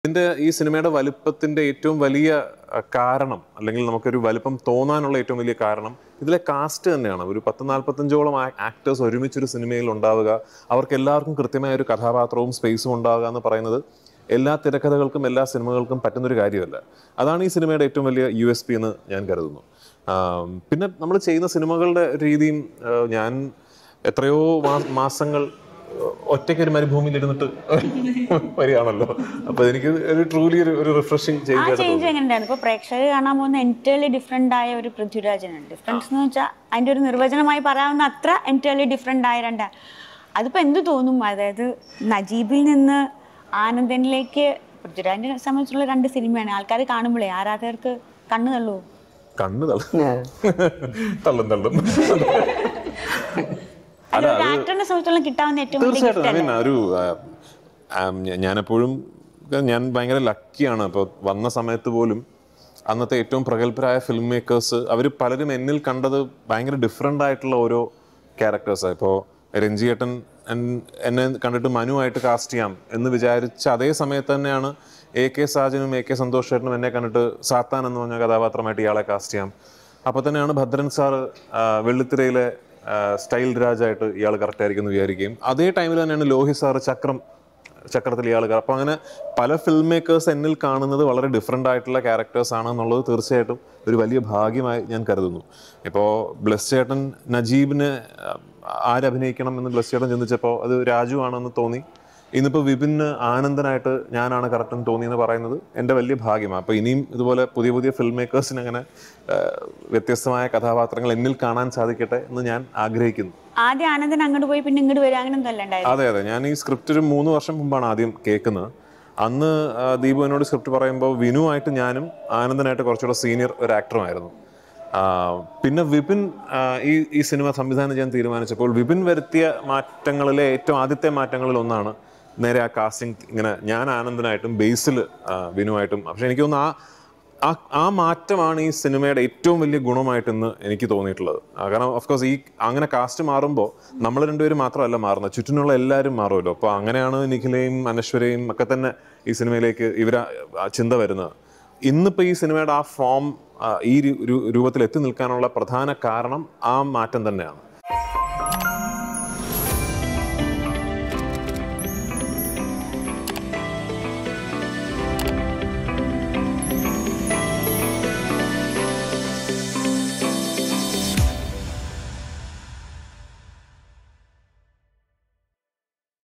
ഇതിന്റെ ഈ സിനിമയുടെ വലുപ്പത്തിന്റെ ഏറ്റവും വലിയ അഹ്, കാരണം അല്ലെങ്കിൽ നമുക്കൊരു വലുപ്പം തോന്നാനുള്ള ഏറ്റവും വലിയ കാരണം ഇതിലെ കാസ്റ്റ് തന്നെയാണ് ഒരു പത്ത് നാൽപ്പത്തഞ്ചോളം ആക്ടേഴ്സ് ഒരുമിച്ചൊരു സിനിമയിൽ ഉണ്ടാവുക അവർക്ക് എല്ലാവർക്കും കൃത്യമായ ഒരു കഥാപാത്രവും സ്പേസും ഉണ്ടാവുക എന്ന് പറയുന്നത് എല്ലാ തിരക്കഥകൾക്കും എല്ലാ സിനിമകൾക്കും പറ്റുന്നൊരു കാര്യമല്ല അതാണ് ഈ സിനിമയുടെ ഏറ്റവും വലിയ യു എസ് പി എന്ന് ഞാൻ കരുതുന്നു ആം, പിന്നെ നമ്മൾ ചെയ്യുന്ന സിനിമകളുടെ രീതിയും ആ, ഞാൻ എത്രയോ മാ- മാസങ്ങൾ ഒറ്റയ്ക്ക് ഒരു മരുഭൂമിയിൽ ഇരുന്നിട്ട് വരികയാണല്ലോ അപ്പൊ എനിക്ക് ഒരു ട്രൂലി ഒരു ഒരു റിഫ്രഷിങ് ആ ചേഞ്ച് ആയിട്ട് ചേഞ്ച് എങ്ങനെയുണ്ടായിരുന്നു ഇപ്പൊ പ്രേക്ഷകർ കാണാൻ പോകുന്ന എൻറ്റേർലി ഡിഫറെന്റ് ആയ ഒരു പൃഥ്വിരാജനാണ് ഡിഫറൻസ് എന്ന് വെച്ചാൽ അതിന്റെ ഒരു നിർവചനമായി പറയാവുന്ന അത്ര എൻറ്റേർലി ഡിഫറെന്റ് ആയ രണ്ട് അതിപ്പോ എന്ത് തോന്നും അതായത് നജീബിൽ നിന്ന് ആനന്ദനിലേക്ക് പൃഥ്വിരാജിനെ സംബന്ധിച്ചുള്ള രണ്ട് സിനിമയാണ് ആൾക്കാർ കാണുമ്പോഴേ ആരാധകർക്ക് കണ്ണു തള്ളൂ കണ്ണ് തള്ളും തള്ളും തള്ളും അത് ഒരു ആക്ടറിനെ സംബന്ധിച്ചോളം കിട്ടാവുന്ന ഏറ്റവും വലിയ തീർച്ചയായിട്ടും ഗിഫ്റ്റ് ഐ മീൻ ഒരു ആ, ആം, ഞ- ഞാനെപ്പോഴും ഞാൻ ഭയങ്കര ലക്കിയാണ് ഇപ്പോൾ വന്ന സമയത്ത് പോലും അന്നത്തെ ഏറ്റവും പ്രഗത്ഭരായ ഫിലിം മേക്കേഴ്സ് അവർ പലരും എന്നിൽ കണ്ടത് ഭയങ്കര ഡിഫറെൻ്റ് ആയിട്ടുള്ള ഓരോ ക്യാരക്ടേഴ്സാണ് ഇപ്പോൾ രഞ്ജിയേട്ടൻ എൻ- എന്നെ കണ്ടിട്ട് മനുവായിട്ട് കാസ്റ്റ് ചെയ്യാം എന്ന് വിചാരിച്ച അതേ സമയത്ത് തന്നെയാണ് എ കെ സാജനും എ കെ സന്തോഷ് ചേട്ടനും എന്നെ കണ്ടിട്ട് സാത്താൻ എന്ന് പറഞ്ഞ കഥാപാത്രമായിട്ട് ഇയാളെ കാസ്റ്റ് ചെയ്യാം അപ്പോൾ തന്നെയാണ് ഭദ്രൻ സാർ വെള്ളിത്തിരയിലെ ആ, സ്റ്റൈൽ രാജായിട്ട് ഇയാൾ കറക്റ്റ് ആയിരിക്കും എന്ന് വിചാരിക്കുകയും അതേ ടൈമിൽ തന്നെയാണ് ലോഹി സാർ ചക്രം ചക്രത്തിൽ ഇയാൾ അപ്പോൾ അങ്ങനെ പല ഫിൽം മേക്കേഴ്സ് എന്നിൽ കാണുന്നത് വളരെ ഡിഫറെൻ്റ് ആയിട്ടുള്ള ക്യാരക്ടേഴ്സ് ആണ് എന്നുള്ളത് തീർച്ചയായിട്ടും ഒരു വലിയ ഭാഗ്യമായി ഞാൻ കരുതുന്നു ഇപ്പോൾ ബ്ലസ് ചേട്ടൻ നജീബിന് ആ, ആരഭിനയിക്കണം എന്ന് ബ്ലസ് ചേട്ടൻ ചിന്തിച്ചപ്പോൾ അത് രാജു ആണെന്ന് തോന്നി ഇന്നിപ്പോൾ വിപിന് ആനന്ദനായിട്ട് ഞാനാണ് കറക്റ്റ് എന്ന് തോന്നി എന്ന് പറയുന്നത് എൻ്റെ വലിയ ഭാഗ്യമാണ് അപ്പോൾ ഇനിയും ഇതുപോലെ പുതിയ പുതിയ ഫിൽം മേക്കേഴ്സിന് അങ്ങനെ ആ, വ്യത്യസ്തമായ കഥാപാത്രങ്ങൾ എന്നിൽ കാണാൻ സാധിക്കട്ടെ എന്ന് ഞാൻ ആഗ്രഹിക്കുന്നു ആദ്യം ആനന്ദൻ അങ്ങോട്ട് പോയി പിന്നെ ഇങ്ങോട്ട് വരിക അങ്ങനെ ഒന്നും ഉണ്ടായിരുന്നു അതെ അതെ ഞാൻ ഈ സ്ക്രിപ്റ്റ് ഒരു മൂന്ന് വർഷം മുമ്പാണ് ആദ്യം കേൾക്കുന്നത് അന്ന് ആ, ദീപു എന്നോട് സ്ക്രിപ്റ്റ് പറയുമ്പോൾ വിനുവായിട്ട് ഞാനും ആനന്ദനായിട്ട് കുറച്ചുകൂടെ സീനിയർ ഒരു ആക്ടറുമായിരുന്നു ആ, പിന്നെ വിപിൻ ആ, ഈ ഈ സിനിമ സംവിധാനം ചെയ്യാൻ തീരുമാനിച്ചപ്പോൾ വിപിൻ വരുത്തിയ മാറ്റങ്ങളിലെ ഏറ്റവും ആദ്യത്തെ മാറ്റങ്ങളിൽ ഒന്നാണ് നേരെ ആ കാസ്റ്റിംഗ് ഇങ്ങനെ ഞാൻ ആനന്ദനായിട്ടും ബേസിൽ വിനുവായിട്ടും പക്ഷെ എനിക്ക് തോന്നുന്നു ആ ആ ആ മാറ്റമാണ് ഈ സിനിമയുടെ ഏറ്റവും വലിയ ഗുണമായിട്ട് ഇന്ന് എനിക്ക് തോന്നിയിട്ടുള്ളത് ആ, കാരണം ഓഫ് കോഴ്സ് ഈ അങ്ങനെ കാസ്റ്റ് മാറുമ്പോൾ നമ്മൾ രണ്ടുപേരും മാത്രമല്ല മാറുന്നത് ചുറ്റിനുള്ള എല്ലാവരും മാറുമല്ലോ അപ്പോൾ അങ്ങനെയാണ് നിഖിലയും അനശ്വരയും ഒക്കെ തന്നെ ഈ സിനിമയിലേക്ക് ഇവർ ചിന്ത വരുന്നത് ഇന്നിപ്പോൾ ഈ സിനിമയുടെ ആ ഫോം ഈ രു- രു- രൂപത്തിൽ എത്തി നിൽക്കാനുള്ള പ്രധാന കാരണം ആ മാറ്റം തന്നെയാണ്